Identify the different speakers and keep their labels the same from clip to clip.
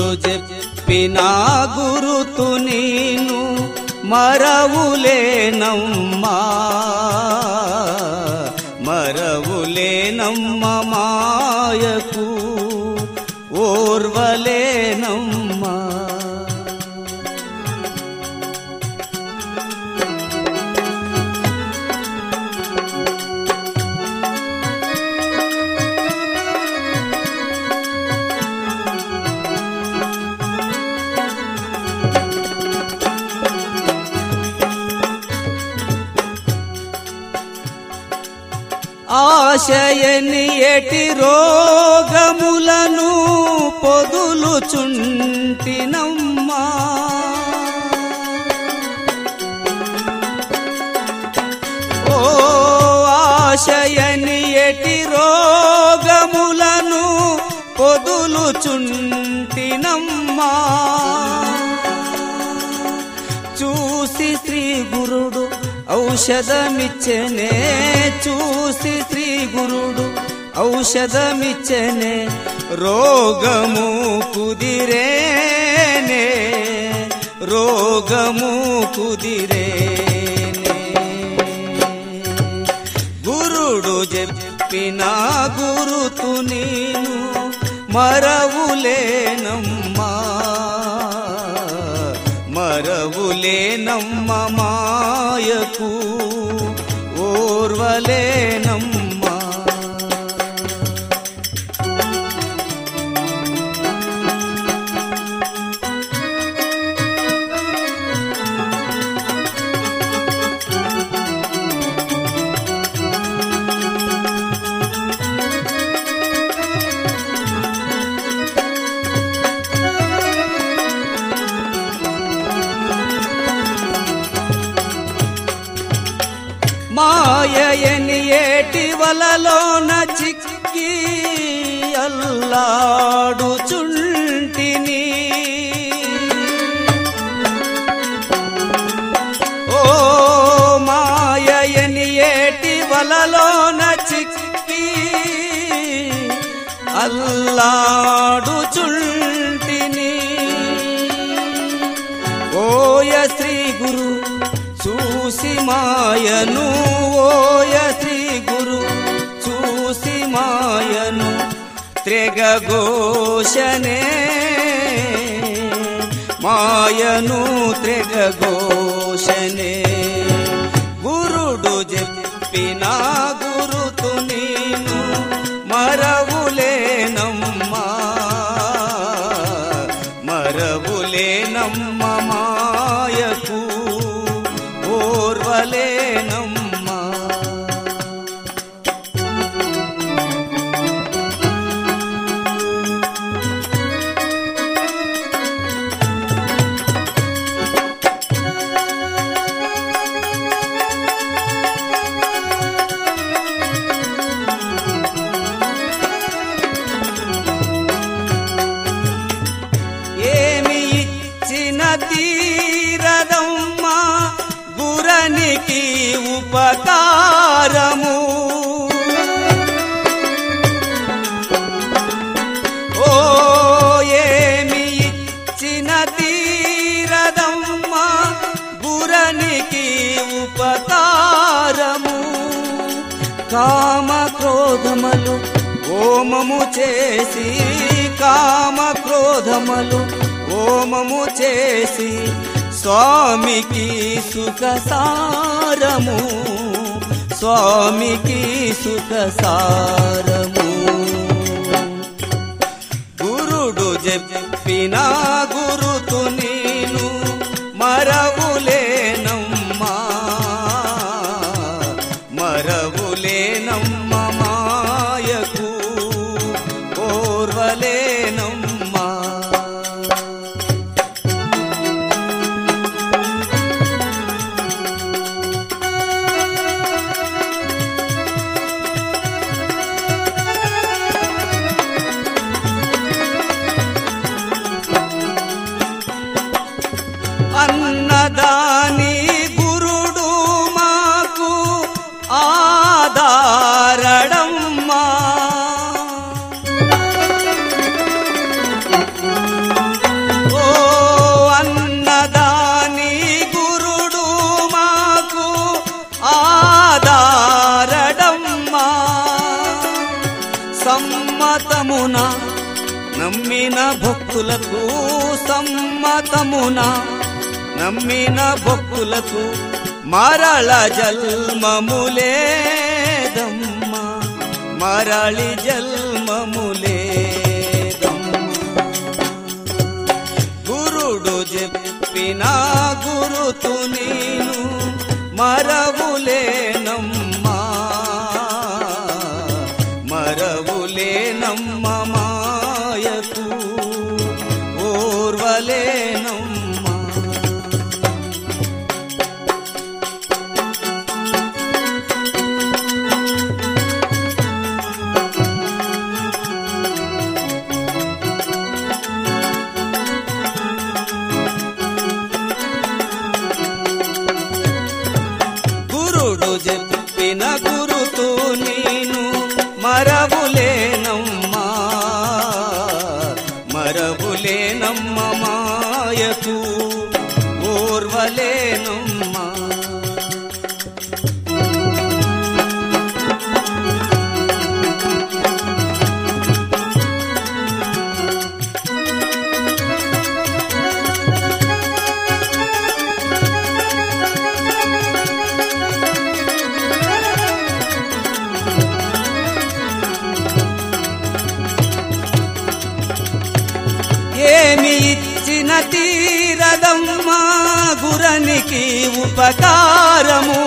Speaker 1: చెప్పిన గురుతు నీను మరవులేనమ్మా మరవులేనమ్మ మాయకు ఓర్వలేనమ్మా ఆశయని ఎటి రోగములను పొదులు చుంటినమ్మా ఓ ఆశయని ఎటి రోగములను పొదులు చుంటినమ్మా చూసి శ్రీ గురుడు ఔషధమిచ్చనే చూసి శ్రీ గురుడు ఔషధమిచ్చనే రోగము కుదిరేనే రోగము కుదిరేనే గురుడు చెప్పిన గురుతు నేను మరవులేనమ్మా మరవులేనమ్మ మాయకు ఓర్వలేనమ్మా మాయని ఏటి వలలోన చిక్కి అల్లాడుచుంటిని ఓ మాయని ఏటి వలలోన చిక్కి అల్లాడుచుంటిని ఓయ శ్రీ గురు చూసి మాయను ఓయ శ్రీ గురు చూసి మాయను త్రెగఘోషనే మాయను త్రెగఘోషనే గురుడు చెప్పిన గురుతు నేను మరవులేనమ్మా మరవులేనమ్మ మాయకు ఓర్వలేనమ్మా ఏమి ఇచ్చిన తీరదమ్మా గురనికి ఉపకారము ఓ ఏమి ఇచ్చిన తీరదమ్మా గురనికి ఉపకారము కామ క్రోధములు ఓమము చేసి కామ క్రోధములు ఓమము చేసి స్వామికి సుఖ సారము స్వామికి సుఖ సారము గురుడు చెప్పిన గురుతు నేను మరవులేనమ్మా మరవులేనమ్మ మాయకు ఓర్వలేనమ్మా భక్తులకు సమ్మతమున నమ్మిన భక్తులకు మరళ జల్మములేదమ్మా మరళి జల్మములేదమ్మా గురుడు చెప్పిన గురుతు నేను మరవులేనమ్మా మరవులేనమ్మ మాయకు ఓర్వలేనమ్మా గురుడు చెప్పిన గురుతు నేను మరవులేనమ్మా మరవులేనమ్మ మాయకు ఓర్వలేనమ్మా ఏమి ఇచ్చిన తీరదమ్మా గురనికి ఉపకారము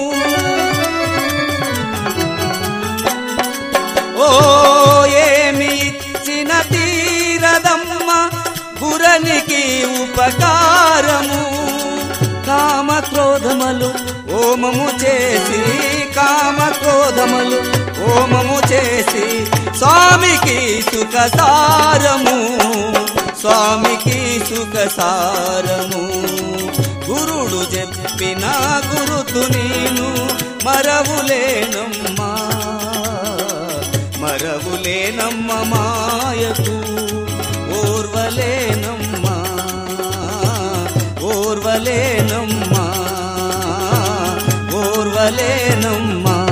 Speaker 1: ఓ ఏమి ఇచ్చిన తీరదమ్మా గురనికి ఉపకారము కామ క్రోధములు ఓమము చేసి కామ క్రోధములు ఓమము చేసి స్వామికి సుఖ సారము స్వామికి సుఖ సారము గురుడు చెప్పిన గురుతు నేను మరవులేనమ్మా మరవులేనమ్మ మాయకు ఓర్వలేనమ్మా ఓర్వలేనమ్మా ఓర్వలేనమ్మా